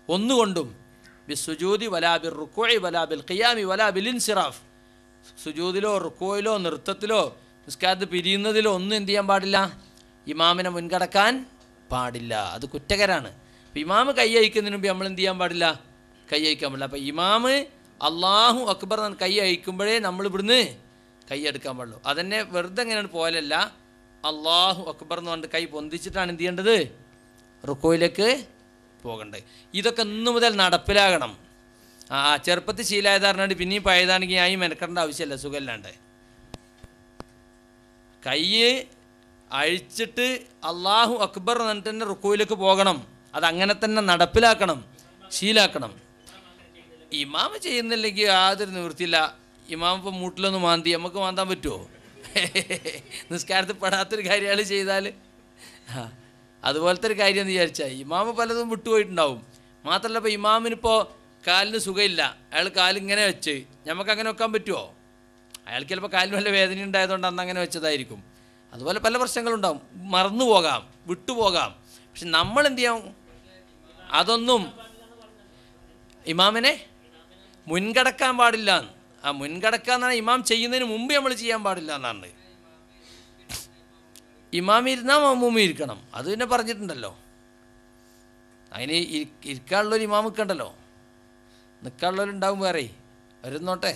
ഒന്നുകൊണ്ടും ബി സുജൂദി വലാ ബിൽ റുക്കോയ് വലാ ബിൽ ഖിയാമി വലാ ബിൽ ഇൻസിറാഫ് സുജൂദിലോ റുക്കോയിലോ നൃത്തത്തിലോ നിസ്കാരത്ത് പിരിയുന്നതിലോ ഒന്നും എന്ത് ചെയ്യാൻ പാടില്ല ഇമാമിനെ മുൻകടക്കാൻ പാടില്ല അത് കുറ്റകരാണ് അപ്പം ഇമാമ് കൈ അയക്കുന്നതിന് മുമ്പ് നമ്മൾ എന്ത് ചെയ്യാൻ പാടില്ല കൈ അയക്കാൻ പാടില്ല അപ്പം ഇമാമ് അള്ളാഹു അക്ബർ എന്ന് കൈ അയക്കുമ്പോഴേ നമ്മൾ ഇവിടുന്ന് കൈ എടുക്കാൻ പാടുള്ളൂ അതന്നെ വെറുതെ എങ്ങനെയാണ് പോലല്ല അള്ളാഹു അക്ബർ എന്ന് പറഞ്ഞിട്ട് കൈ പൊന്തിച്ചിട്ടാണ് എന്ത് ചെയ്യേണ്ടത് റുക്കോയിലേക്ക് പോകേണ്ടത് ഇതൊക്കെ ഇന്നു മുതൽ നടപ്പിലാകണം ആ ചെറുപ്പത്തിൽ ശീലമായതാറിനാണ്ട് പിന്നെയും പഴയതാണെങ്കിൽ ഞാൻ ഈ മെനക്കെടേണ്ട ആവശ്യമില്ല സുഖമില്ലാണ്ട് കൈ അഴിച്ചിട്ട് അള്ളാഹു അക്ബർ എന്നിട്ട് തന്നെ റുക്കോയിലേക്ക് പോകണം അതങ്ങനെ തന്നെ നടപ്പിലാക്കണം ശീലാക്കണം ഇമാമ ചെയ്യുന്നില്ലെങ്കിൽ യാതൊരു നിവൃത്തിയില്ല ഇമാം ഇപ്പം മൂട്ടിലൊന്ന് മാന്തി നമുക്ക് മാന്താൻ പറ്റുമോ നിസ്കാരത്തിൽ പെടാത്തൊരു കാര്യം അയാൾ ചെയ്താൽ ആ, അതുപോലത്തെ ഒരു കാര്യം എന്ന് വിചാരിച്ചാൽ ഇമാമ് പലതും വിട്ടുപോയിട്ടുണ്ടാവും മാത്രമല്ല ഇപ്പോൾ ഇമാമിനിപ്പോൾ കാലിന് സുഖമില്ല അയാൾ കാലിങ്ങനെ വെച്ച് നമുക്ക് അങ്ങനെ വെക്കാൻ പറ്റുമോ അയാൾക്ക് ചിലപ്പോൾ കാലിന് വല്ല വേദന ഉണ്ടായതുകൊണ്ട് അന്ന് അങ്ങനെ വെച്ചതായിരിക്കും അതുപോലെ പല പ്രശ്നങ്ങളുണ്ടാവും മറന്നു പോകാം വിട്ടുപോകാം പക്ഷെ നമ്മൾ എന്ത് ചെയ്യാം അതൊന്നും ഇമാമിനെ മുൻകടക്കാൻ പാടില്ല എന്ന്. ആ മുൻകടക്കുക എന്നാണ് ഇമാം ചെയ്യുന്നതിന് മുമ്പ് നമ്മൾ ചെയ്യാൻ പാടില്ല എന്നാണ് ഇമാം ഇരുന്നാൽ മമ്മൂമ്മ ഇരിക്കണം അത് പിന്നെ പറഞ്ഞിട്ടുണ്ടല്ലോ അതിന് ഇരി- ഇരിക്കാനുള്ളൊരു ഇമാം നിൽക്കണ്ടല്ലോ നിൽക്കാനുള്ളവരുണ്ടാവും വേറെ വരുന്നോട്ടെ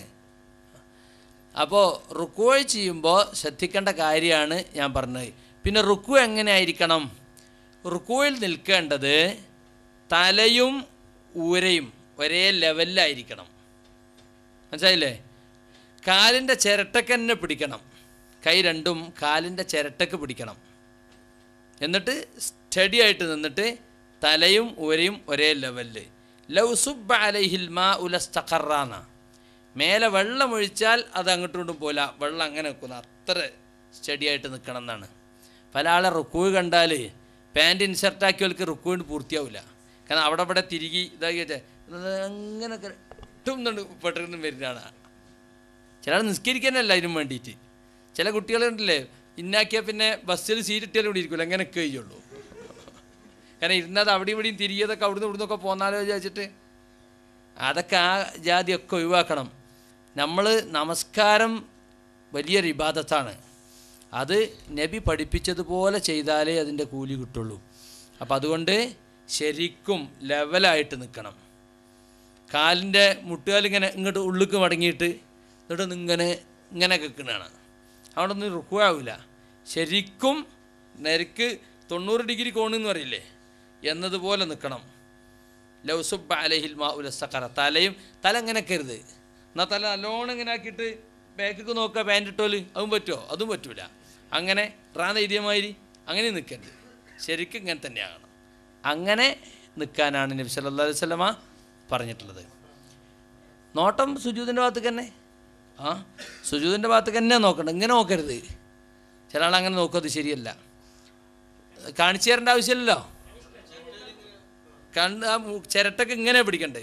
അപ്പോൾ റുക്കു ചെയ്യുമ്പോൾ ശ്രദ്ധിക്കേണ്ട കാര്യമാണ് ഞാൻ പറഞ്ഞത് പിന്നെ റുക്കു എങ്ങനെ ആയിരിക്കണം റുക്കുവിൽ നിൽക്കേണ്ടത് തലയും ഊരയും ഒരേ ലെവലിലായിരിക്കണം മനസ്സിലായില്ലേ കാലിൻ്റെ ചിരട്ടക്ക് തന്നെ പിടിക്കണം കൈ രണ്ടും കാലിൻ്റെ ചിരട്ടക്ക് പിടിക്കണം എന്നിട്ട് സ്റ്റഡി ആയിട്ട് നിന്നിട്ട് തലയും ഊരയും ഒരേ ലെവലിൽ ലവ് സുബ് അലൈഹിൽ മാ ഉലസ്തഖറാന്ന മേലെ വെള്ളം ഒഴിച്ചാൽ അത് അങ്ങോട്ടും ഇങ്ങോട്ടും പോല വെള്ളം അങ്ങനെ നിൽക്കുന്ന അത്ര സ്റ്റഡി ആയിട്ട് നിൽക്കണം എന്നാണ് പല ആളെ റുക്കൂ കണ്ടാൽ പാൻറ് ഇൻസർട്ടാക്കിയവർക്ക് റുക്കൂവിന് പൂർത്തിയാവില്ല കാരണം അവിടെ ഇവിടെ തിരികി ഇതാക്കി വെച്ചാൽ അങ്ങനെ ഇട്ടും പെട്ടെന്ന് വരുന്നതാണ് ചില ആൾ നിസ്കരിക്കാനല്ല അതിനും വേണ്ടിയിട്ട് ചില കുട്ടികളുണ്ടല്ലേ ഇന്നാക്കിയാൽ പിന്നെ ബസ്സിൽ സീറ്റ് ഇട്ടാലും ഇവിടെ ഇരിക്കില്ല അങ്ങനെയൊക്കെ കഴിയുള്ളൂ കാരണം ഇരുന്നത് അവിടെയും ഇവിടെയും തിരിയതൊക്കെ അവിടുന്ന് ഇവിടുന്ന് ഒക്കെ പോന്നാലോ വിചാരിച്ചിട്ട് അതൊക്കെ ആ ജാതിയൊക്കെ ഒഴിവാക്കണം നമ്മൾ നമസ്കാരം വലിയൊരു ഇബാദത്താണ് അത് നബി പഠിപ്പിച്ചതുപോലെ ചെയ്താലേ അതിൻ്റെ കൂലി കിട്ടുള്ളൂ അപ്പം അതുകൊണ്ട് ശരിക്കും ലെവലായിട്ട് നിൽക്കണം കാലിൻ്റെ മുട്ടുകാലിങ്ങനെ ഇങ്ങോട്ട് ഉള്ളിക്ക് മടങ്ങിയിട്ട് എന്നിട്ട് ഇങ്ങനെ ഇങ്ങനെ കേൾക്കണതാണ് അവിടെ ഒന്നും റുക്കുവാവില്ല ശരിക്കും നെരുക്ക് തൊണ്ണൂറ് ഡിഗ്രി കോണെന്ന് പറയില്ലേ എന്നതുപോലെ നിൽക്കണം ലൗസുബ് അലഹിൽ മാ ഉലസ്തഖറ തലയും തല ഇങ്ങനെ കരുത് എന്നാൽ തല നല്ലോണം ഇങ്ങനെ ആക്കിയിട്ട് ബാക്കിക്ക് നോക്കുക പാൻറ് ഇട്ടോല് അതും പറ്റുമോ അതും പറ്റൂല അങ്ങനെ റാന്ന എഴുതിയമാതിരി അങ്ങനെ നിൽക്കരുത് ശരിക്കും ഇങ്ങനെ തന്നെയാകണം അങ്ങനെ നിൽക്കാനാണ് നബി സല്ലല്ലാഹു അലൈഹി വസല്ലമ പറഞ്ഞിട്ടുള്ളത് നോട്ടം സുജൂദിൻ്റെ ഭാഗത്തേക്ക് തന്നെ ആ സുജൂദിൻ്റെ ഭാഗത്തേക്ക് തന്നെ നോക്കണം ഇങ്ങനെ നോക്കരുത് ചില ആൾ അങ്ങനെ നോക്കും അത് ശരിയല്ല കാണിച്ചു തരേണ്ട ആവശ്യമില്ലല്ലോ കണ്ട് ആ മു- ചിരട്ടക്ക് ഇങ്ങനെ പിടിക്കണ്ടേ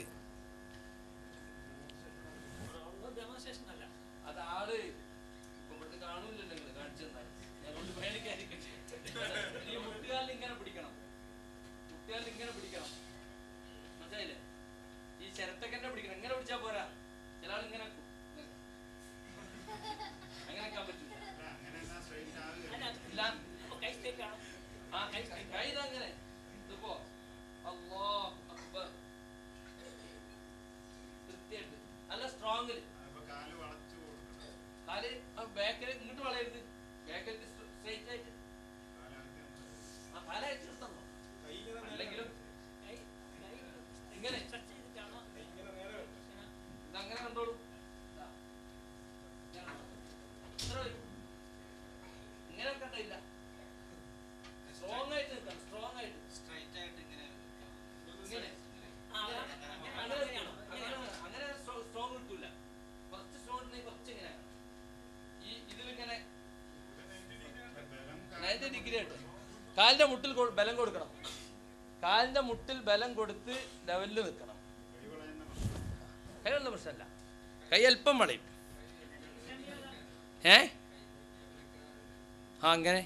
അത് ആള് ഇവിടുത്തെ കാണൂലല്ലോ നിങ്ങള് കാണിച്ചു തന്നാൽ. ഞാൻ കൊണ്ട് പേടിക്കാതിരിക്കട്ടെ. ഈ മുട്ടുകാലിൽ ഇങ്ങനെ പിടിക്കണം. മുട്ടുകാലിൽ ഇങ്ങനെ പിടിക്കണം. മനസ്സിലായില്ലേ? ഈ ചിരട്ടക്ക് തന്നെ പിടിക്കണം. ഇങ്ങനെ പിടിച്ചാ പോരാ. ചില ആള് ഇങ്ങനെ വെക്കും. ഇങ്ങനെ. അങ്ങനെ വെക്കാൻ പറ്റൂല. ഇല്ല. ആ, കൈ- കൈ ഇതാ ഇങ്ങനെ. ഇതിപ്പോ അല്ലാഹു അക്ബർ. കൃത്യായിട്ട്. നല്ല സ്ട്രോങ്ങില് കാല് ബാക്കിൽ ഇങ്ങോട്ട് വളയരുത് ബാക്കിൽ സ്ട്രൈറ്റ് ആയിട്ട് ആ കാല അയച്ചെടുത്തോ അല്ലെങ്കിലും ഇങ്ങനെ ഇതങ്ങനെ കണ്ടോളൂ ഇതാ. ഇത്ര വരും. ഇങ്ങനെ കണ്ടില്ല സ്ട്രോങ് ആയിട്ട് നിൽക്കണം സ്ട്രോങ് ആയിട്ട് ഇങ്ങനെ അങ്ങനെ വെക്കണം. അങ്ങനെ അങ്ങനെ സ്ട്രോങ് കിട്ടൂല കുറച്ച് സ്ട്രോങ് ഉണ്ടെങ്കിൽ കുറച്ച് ഇങ്ങനെ ഈ ഇതിലിങ്ങനെ നയൻറ്റി ഡിഗ്രി ആയിട്ട് കാലിന്റെ മുട്ടിൽ കൊ- ബലം കൊടുക്കണം കാലിന്റെ മുട്ടിൽ ബലം കൊടുത്ത് ലെവലിൽ നിൽക്കണം കൈയുള്ള പ്രശ്നമല്ല കൈ അല്പം വളയും ഏ ആ അങ്ങനെ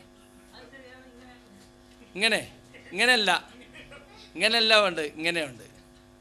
ഇങ്ങനെ ഇങ്ങനെയല്ല ഇങ്ങനെയല്ല ഉണ്ട് ഇങ്ങനെയുണ്ട്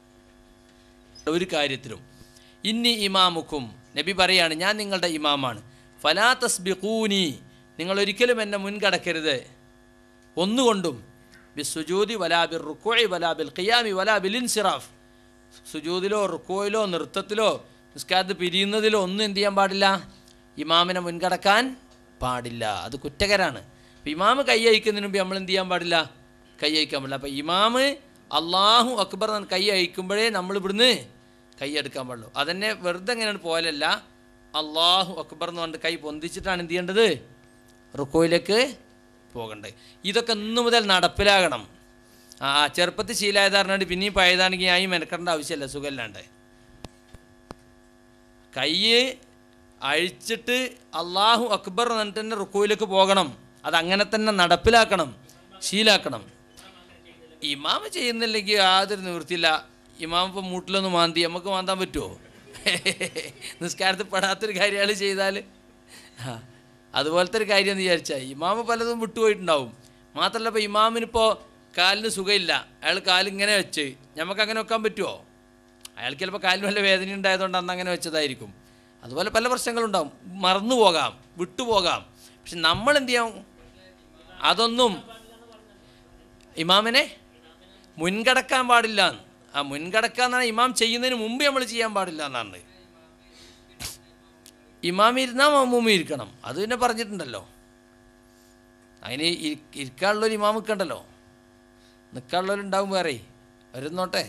ഒരു കാര്യത്തിലും ഇന്നി ഇമാമുക്കും നബി പറയാണ് ഞാൻ നിങ്ങളുടെ ഇമാമാണ് ഫലാ തസ്ബിഖൂനി നിങ്ങൾ ഒരിക്കലും എന്നെ മുൻകടക്കരുത് ഒന്നുകൊണ്ടും ബി സുജൂദി വലാ ബിൽ റുക്കോയി വലാ ബിൽ ഖിയാമി വലാ ബിൽ ഇൻസിറാഫ് സുജൂദിലോ റുക്കോയിലോ നൃത്തത്തിലോ നിസ്കാരത്ത് പിരിയുന്നതിലോ ഒന്നും എന്ത് ചെയ്യാൻ പാടില്ല ഇമാമിനെ മുൻകടക്കാൻ പാടില്ല അത് കുറ്റകരാണ് അപ്പം ഇമാമ് കൈ അയക്കുന്നതിന് മുമ്പ് നമ്മൾ എന്ത് ചെയ്യാൻ പാടില്ല കൈ അയക്കാൻ പാടില്ല അപ്പം ഇമാമ് അള്ളാഹു അക്ബർ എന്ന് കൈ അയക്കുമ്പോഴേ നമ്മൾ ഇവിടുന്ന് കൈ എടുക്കാൻ പാടുള്ളൂ അതന്നെ വെറുതെ എങ്ങനെയാണ് പോലല്ല അള്ളാഹു അക്ബർ എന്ന് പറഞ്ഞിട്ട് കൈ പൊന്തിച്ചിട്ടാണ് എന്ത് ചെയ്യേണ്ടത് റുക്കോയിലേക്ക് പോകണ്ടേ ഇതൊക്കെ ഇന്നു മുതൽ നടപ്പിലാകണം ആ ചെറുപ്പത്തിൽ ശീലമായതാറിനാണ്ട് പിന്നെയും പഴയതാണെങ്കിൽ ഞാൻ ഈ മെനക്കേണ്ട ആവശ്യമില്ല സുഖമില്ലാണ്ട് കൈ അഴിച്ചിട്ട് അള്ളാഹു അക്ബർ എന്നിട്ട് തന്നെ റുക്കോയിലേക്ക് പോകണം അത് അങ്ങനെ തന്നെ നടപ്പിലാക്കണം ശീലാക്കണം ഇമാമ ചെയ്യുന്നില്ലെങ്കിൽ യാതൊരു നിവൃത്തിയില്ല ഇമാം ഇപ്പം മൂട്ടിലൊന്ന് മാന്തി നമുക്ക് മാന്താൻ പറ്റുമോ നിസ്കാരത്തിൽ പെടാത്തൊരു കാര്യം അയാൾ ചെയ്താൽ ആ, അതുപോലത്തെ ഒരു കാര്യം എന്ന് വിചാരിച്ചാൽ ഇമാമ പലതും വിട്ടുപോയിട്ടുണ്ടാവും മാത്രമല്ല ഇപ്പോൾ ഇമാമിനിപ്പോൾ കാലിന് സുഖമില്ല അയാൾ കാലിങ്ങനെ വെച്ച് നമുക്ക് അങ്ങനെ വെക്കാൻ പറ്റുമോ അയാൾക്ക് ചിലപ്പോൾ കാലിന് വല്ല വേദന ഉണ്ടായതുകൊണ്ട് അന്ന് അങ്ങനെ വെച്ചതായിരിക്കും അതുപോലെ പല പ്രശ്നങ്ങളുണ്ടാവും മറന്നു പോകാം വിട്ടുപോകാം പക്ഷെ നമ്മൾ എന്ത് ചെയ്യാം അതൊന്നും ഇമാമിനെ മുൻകടക്കാൻ പാടില്ല ആ മുൻകടക്കുക എന്നാണ് ഇമാം ചെയ്യുന്നതിന് മുമ്പ് നമ്മൾ ചെയ്യാൻ പാടില്ല എന്നാണ് ഇമാം ഇരുന്നാൽ മമ്മൂമ്മ ഇരിക്കണം അത് പിന്നെ പറഞ്ഞിട്ടുണ്ടല്ലോ അതിന് ഇരി- ഇരിക്കാനുള്ളൊരു ഇമാം നിൽക്കണ്ടല്ലോ നിൽക്കാനുള്ളവരുണ്ടാവും വേറെ വരുന്നോട്ടെ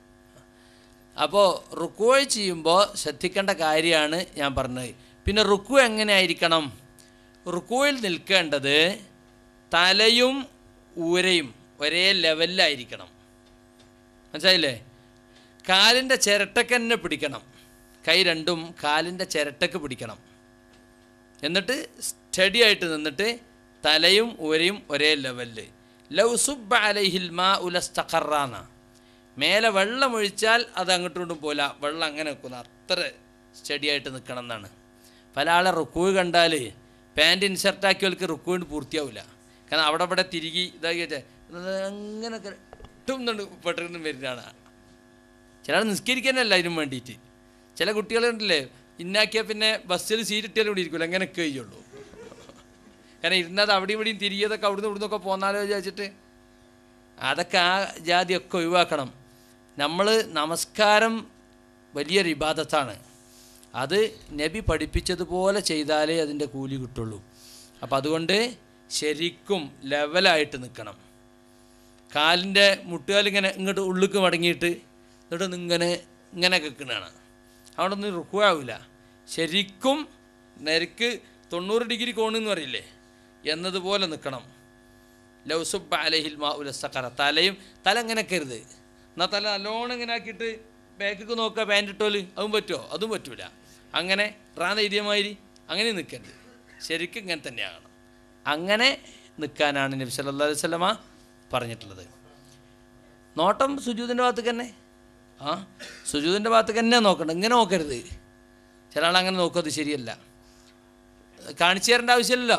അപ്പോൾ റുക്കോയ് ചെയ്യുമ്പോൾ ശ്രദ്ധിക്കേണ്ട കാര്യമാണ് ഞാൻ പറഞ്ഞത് പിന്നെ റുക്കു എങ്ങനെ ആയിരിക്കണം റുക്കോയിൽ നിൽക്കേണ്ടത് തലയും ഊരയും ഒരേ ലെവലിലായിരിക്കണം മനസ്സിലായില്ലേ കാലിൻ്റെ ചിരട്ടക്ക് തന്നെ പിടിക്കണം കൈ രണ്ടും കാലിൻ്റെ ചിരട്ടക്ക് പിടിക്കണം എന്നിട്ട് സ്റ്റഡി ആയിട്ട് നിന്നിട്ട് തലയും ഊരയും ഒരേ ലെവലിൽ ലവ് സുബ് അലൈഹിൽ മാ ഉലസ്തഖറാന്ന മേലെ വെള്ളം ഒഴിച്ചാൽ അത് അങ്ങോട്ടും ഇങ്ങോട്ടും പോല വെള്ളം അങ്ങനെ നിൽക്കുന്നു അത്ര സ്റ്റഡി ആയിട്ട് നിൽക്കണം എന്നാണ് പല ആളെ റുക്കൂ കണ്ടാൽ പാൻറ് ഇൻസർട്ടാക്കിയവർക്ക് റുക്കൂവിന് പൂർത്തിയാവില്ല കാരണം അവിടെ ഇവിടെ തിരികി ഇതാക്കി വെച്ചാൽ അങ്ങനെ ഇട്ടും പെട്ടെന്ന് വരുന്നതാണ് ചില ആൾ നിസ്കരിക്കാനല്ല അതിനും വേണ്ടിയിട്ട് ചില കുട്ടികളുണ്ടല്ലേ ഇന്നാക്കിയാൽ പിന്നെ ബസ്സിൽ സീറ്റ് ഇട്ടാലും ഇവിടെ ഇരിക്കില്ല അങ്ങനെയൊക്കെ ചെയ്യുള്ളൂ കാരണം ഇരുന്നത് അവിടെ ഇവിടെയും തിരിയതൊക്കെ അവിടുന്ന് ഇവിടുന്ന് ഒക്കെ പോന്നാലോ വിചാരിച്ചിട്ട് അതൊക്കെ ആ ജാതിയൊക്കെ ഒഴിവാക്കണം നമ്മൾ നമസ്കാരം വലിയൊരു ഇബാദത്താണ് അത് നബി പഠിപ്പിച്ചതുപോലെ ചെയ്താലേ അതിൻ്റെ കൂലി കിട്ടുള്ളൂ അപ്പം അതുകൊണ്ട് ശരിക്കും ലെവലായിട്ട് നിൽക്കണം കാലിൻ്റെ മുട്ടുകാൽ ഇങ്ങനെ ഇങ്ങോട്ട് ഉള്ളിക്ക് മടങ്ങിയിട്ട് എന്നിട്ട് ഇങ്ങനെ ഇങ്ങനെ വെക്കണതാണ് അവിടെ ഒന്നും റുക്കുവാവില്ല ശരിക്കും നെരുക്ക് തൊണ്ണൂറ് ഡിഗ്രി കോണെന്ന് പറയില്ലേ എന്നതുപോലെ നിൽക്കണം ലൗസുബ് അലഹിൽ മാ ഉലസ്തഖറ തലയും തല ഇങ്ങനെ കരുത് എന്നാൽ തല നല്ലോണം ഇങ്ങനെ ആക്കിയിട്ട് ബാക്കിക്ക് നോക്കുക പാൻറ് ഇട്ടോല് അതും പറ്റുമോ അതും പറ്റൂല അങ്ങനെ റാന്ന ഇരിയമാതിരി അങ്ങനെ നിൽക്കരുത് ശരിക്കും ഇങ്ങനെ തന്നെയാകണം അങ്ങനെ നിൽക്കാനാണ് നബി സല്ലല്ലാഹു അലൈഹി വസല്ലമ പറഞ്ഞിട്ടുള്ളത് നോട്ടം സുജൂതിൻ്റെ ഭാഗത്തേക്ക് തന്നെ ആ സുജൂതിൻ്റെ ഭാഗത്തേക്ക് തന്നെ നോക്കണം ഇങ്ങനെ നോക്കരുത് ചില ആൾ അങ്ങനെ നോക്കും അത് ശരിയല്ല കാണിച്ചു തരേണ്ട ആവശ്യമില്ലല്ലോ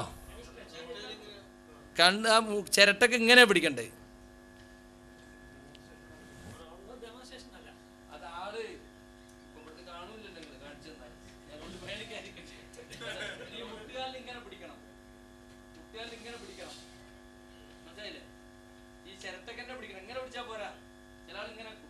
കണ്ട് ആ മൂ- ചിരട്ടക്ക് ഇങ്ങനെ പിടിക്കണ്ടേ ഈ ചിരട്ടക്ക് തന്നെ പിടിക്കണം ഇങ്ങനെ പിടിച്ചാൽ പോരാ ചില ആൾ ഇങ്ങനെ